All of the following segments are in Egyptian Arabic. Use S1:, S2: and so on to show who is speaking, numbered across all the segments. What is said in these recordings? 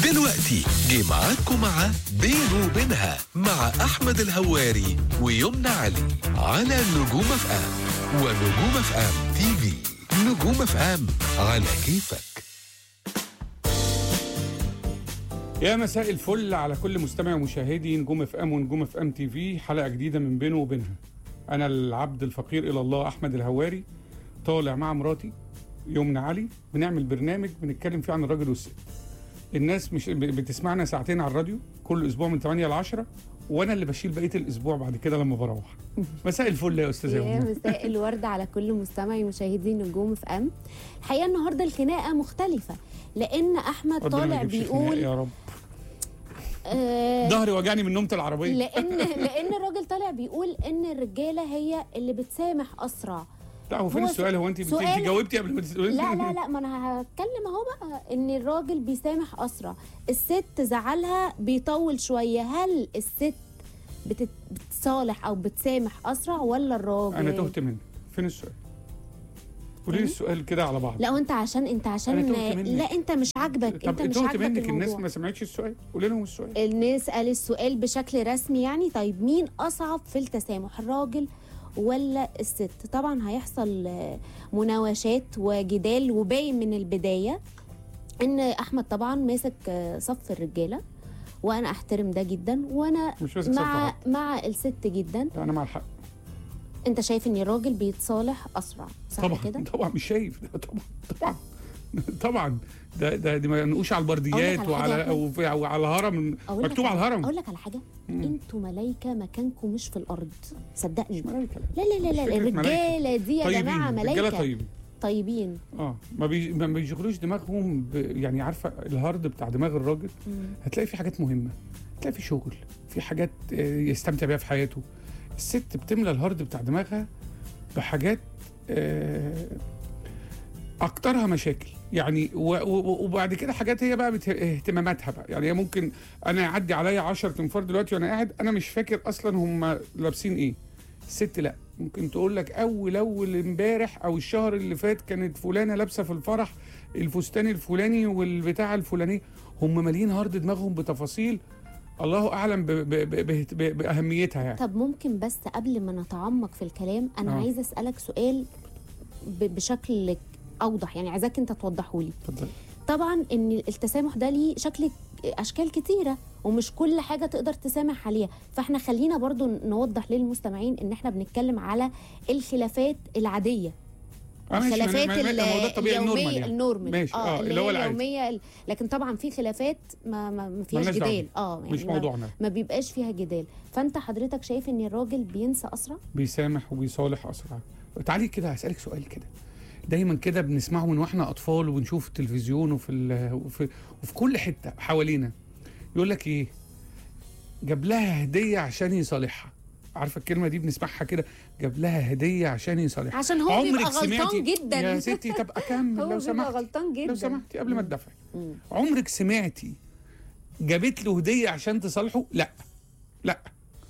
S1: دلوقتي جه معاكم مع بينه وبينها مع أحمد الهواري ويمنى علي على نجوم اف ام ونجوم اف ام تي في نجوم اف ام على كيفك
S2: يا مساء الفل على كل مستمع ومشاهدي نجوم اف ام ونجوم اف ام تي في حلقه جديده من بينه وبينها انا العبد الفقير الى الله احمد الهواري طالع مع مراتي يمنى علي بنعمل برنامج بنتكلم فيه عن الراجل والست الناس مش ب- بتسمعنا ساعتين على الراديو كل اسبوع من 8 ل 10 وانا اللي بشيل بقيه الاسبوع بعد كده لما بروح مساء الفل يا استاذه
S3: يا
S2: يمنى
S3: مساء الورد على كل مستمعي مشاهدي نجوم في ام الحقيقه النهارده الخناقه مختلفه لان احمد
S2: ربنا ما
S3: طالع
S2: يجيبش خناق
S3: بيقول
S2: يا رب
S3: آه
S2: ظهري وجعني من نومه العربيه
S3: لان لان الراجل طالع بيقول ان الرجاله هي اللي بتسامح اسرع
S2: لا هو فين
S3: هو
S2: السؤال هو انت
S3: سؤال-
S2: انت جاوبتي قبل ما تسالي
S3: لا لا لا ما انا هتكلم اهو بقى ان الراجل بيسامح اسرع الست زعلها بيطول شويه هل الست بتت... بتصالح او بتسامح اسرع ولا الراجل
S2: انا تهت منك فين السؤال قولي لي
S3: إيه؟
S2: السؤال كده على بعض
S3: لا وانت عشان انت عشان
S2: أنا تهت منك.
S3: لا انت مش عاجبك
S2: طب
S3: انت مش
S2: تهت
S3: عاجبك
S2: منك الناس
S3: الموضوع
S2: ما سمعتش السؤال قولي لهم السؤال
S3: الناس قال السؤال بشكل رسمي يعني طيب مين اصعب في التسامح الراجل ولا الست طبعا هيحصل آه، مناوشات وجدال وباين من البدايه ان احمد طبعا ماسك آه، صف الرجاله وانا احترم ده جدا وانا
S2: مش ماسك صف
S3: مع
S2: حد.
S3: مع الست جدا
S2: لا انا مع الحق
S3: انت شايف ان الراجل بيتصالح اسرع صح
S2: طبعا
S3: كده
S2: طبعا مش شايف ده طبعا طبعا طبعا ده ده دي ما نقوش على البرديات
S3: أقول لك على
S2: وعلى
S3: حاجة.
S2: أو في- أو على الهرم
S3: أقول لك
S2: مكتوب على الهرم
S3: اقول لك على حاجه
S2: مم.
S3: انتوا ملايكه مكانكم مش في الارض صدقني
S2: ملائكة
S3: لا لا لا لا
S2: مش فكرة
S3: الرجاله دي يا
S2: طيبين
S3: جماعه
S2: رجاله
S3: ملايكه
S2: طيبين
S3: طيبين
S2: اه ما بي- ما بيشغلوش دماغهم ب... يعني عارفه الهارد بتاع دماغ الراجل هتلاقي في حاجات مهمه هتلاقي في شغل في حاجات آه، يستمتع بيها في حياته الست بتملى الهارد بتاع دماغها بحاجات آه، اكترها مشاكل يعني و- و- وبعد كده حاجات هي بقى بت- اهتماماتها بقى يعني هي ممكن انا يعدي عليا 10 تنفار دلوقتي وانا قاعد انا مش فاكر اصلا هم لابسين ايه الست لا ممكن تقول لك اول اول امبارح او الشهر اللي فات كانت فلانه لابسه في الفرح الفستان الفلاني والبتاع الفلاني هم مالين هارد دماغهم بتفاصيل الله اعلم ب ب ب ب ب باهميتها يعني
S3: طب ممكن بس قبل ما نتعمق في الكلام انا
S2: آه.
S3: آه. عايزه اسالك سؤال ب- بشكل اوضح يعني عايزاك انت توضحه لي
S2: اتفضل
S3: طبعا ان التسامح ده ليه شكل اشكال كتيره ومش كل حاجه تقدر تسامح عليها فاحنا خلينا برضو نوضح للمستمعين ان احنا بنتكلم على الخلافات العاديه
S2: آه ماشي،
S3: الخلافات
S2: ما- ما- ما-
S3: ال-
S2: ما هو ده الطبيعي النورمال
S3: اليوميه
S2: يعني.
S3: النورمال
S2: ماشي، آه، اللي هو العادي.
S3: اليوميه ال- لكن طبعا في خلافات ما ما, ما فيهاش
S2: ملناش دعوة
S3: جدال اه
S2: مش
S3: ما-
S2: موضوعنا
S3: ما بيبقاش فيها جدال فانت حضرتك شايف ان الراجل بينسى اسرع
S2: بيسامح وبيصالح اسرع تعالي كده هسالك سؤال كده دايما كده بنسمعه من واحنا اطفال وبنشوف التلفزيون وفي ال- وفي وفي كل حته حوالينا يقول لك ايه جاب لها هديه عشان يصالحها عارفه الكلمه دي بنسمعها كده جاب لها هديه عشان يصالحها
S3: عشان هو بيبقى
S2: عمرك
S3: غلطان
S2: سمعتي
S3: جدا
S2: يا ستي طب اكمل
S3: هو
S2: لو
S3: بيبقى
S2: سمحتي
S3: غلطان جدا
S2: لو سمحتي قبل ما تدافعي
S3: مم.
S2: عمرك سمعتي جابت له هديه عشان تصالحه لا لا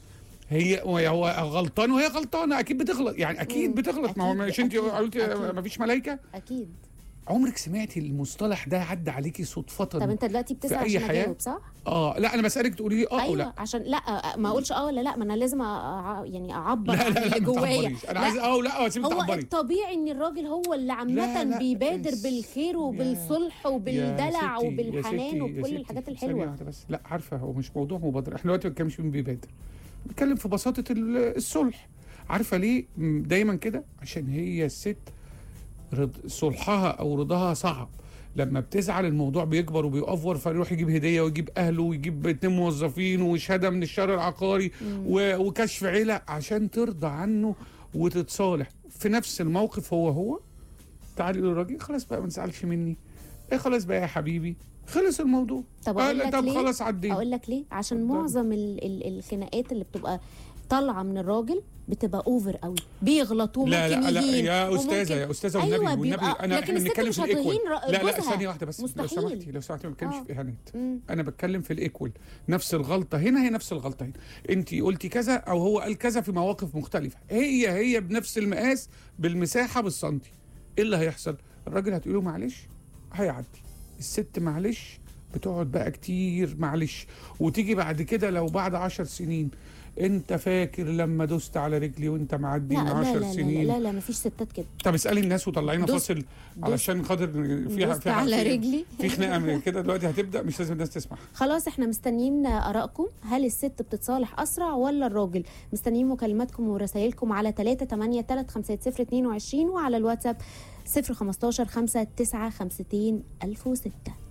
S2: هي هو غلطان وهي غلطانه اكيد بتغلط يعني اكيد
S3: مم.
S2: بتغلط ما هو
S3: أكيد،
S2: مش انت
S3: أكيد،
S2: قلتي
S3: أكيد.
S2: ما فيش ملائكه
S3: اكيد
S2: عمرك سمعتي المصطلح ده عدى عليكي صدفه
S3: طب انت دلوقتي بتسال
S2: في أي
S3: عشان
S2: حياة؟
S3: اجاوب صح
S2: اه لا انا بسالك تقولي لي اه او
S3: ايوه
S2: لا
S3: عشان لا ما اقولش اه ولا لا ما انا لازم أ- أع- يعني اعبر
S2: لا
S3: عن
S2: لا لا
S3: اللي
S2: ما
S3: جوايا
S2: تعبريش انا
S3: لا،
S2: عايز اه ولا اه سيبك
S3: هو
S2: تعبري
S3: الطبيعي ان الراجل هو اللي
S2: لا،
S3: عامه
S2: لا،
S3: بيبادر
S2: بس-
S3: بالخير
S2: يا-
S3: وبالصلح
S2: يا
S3: وبالدلع
S2: ستي- يا
S3: وبالحنان
S2: ستي- يا
S3: وكل
S2: ستي،
S3: الحاجات
S2: ثانية
S3: الحلوه
S2: واحدة بس لا عارفه هو مش موضوع مبادره احنا دلوقتي ما بنتكلمش مين بيبادر بنتكلم في بساطه ال- الصلح عارفه ليه م- دايما كده عشان هي الست رض... صلحها او رضاها صعب لما بتزعل الموضوع بيكبر وبيأفور فيروح يجيب هديه ويجيب اهله ويجيب اتنين موظفين وشهاده من الشهر العقاري و... وكشف عيله عشان ترضى عنه وتتصالح في نفس الموقف هو هو تعالي للراجل خلاص بقى ما تزعلش مني ايه خلاص بقى يا حبيبي خلص الموضوع
S3: طب
S2: آه
S3: اقول
S2: لا
S3: لك
S2: طب
S3: ليه
S2: خلاص عدينا
S3: اقول لك ليه عشان
S2: اتفضل.
S3: معظم ال ال الخناقات اللي بتبقى طالعه من الراجل بتبقى اوفر قوي بيغلطوا
S2: لا
S3: ممكن
S2: لا لا
S3: يهين
S2: يا
S3: وممكن-
S2: استاذه يا استاذه والنبي
S3: أيوة
S2: والنبي
S3: بيبقى-
S2: انا
S3: لكن
S2: احنا
S3: الست
S2: بنتكلم
S3: مش
S2: في الايكوال
S3: هتهين ر-
S2: لا لا
S3: جوزها.
S2: ثانيه واحده بس لو
S3: مستحيل.
S2: سمحتي لو سمحتي ما بتكلمش
S3: آه.
S2: في اهانات
S3: مم.
S2: انا بتكلم في الايكوال نفس الغلطه هنا هي نفس الغلطه هنا انت قلتي كذا او هو قال كذا في مواقف مختلفه هي هي بنفس المقاس بالمساحه بالسنتي ايه اللي هيحصل الراجل هتقول له معلش هيعدي الست معلش بتقعد بقى كتير معلش وتيجي بعد كده لو بعد عشر سنين انت فاكر لما دوست على رجلي وانت معدي
S3: لا
S2: من
S3: لا
S2: عشر
S3: لا لا
S2: سنين
S3: لا, لا مفيش ستات كده
S2: طب اسالي الناس وطلعينا
S3: دوست-
S2: فاصل علشان خاطر فيها
S3: دوست
S2: فيها
S3: على
S2: في-
S3: رجلي
S2: في خناقه من كده دلوقتي هتبدا مش لازم الناس تسمع
S3: خلاص احنا مستنيين ارائكم هل الست بتصالح اسرع ولا الراجل مستنيين مكالماتكم ورسائلكم على 3 8 3 5 0 22 وعلى الواتساب 0 15 5 9 52 1006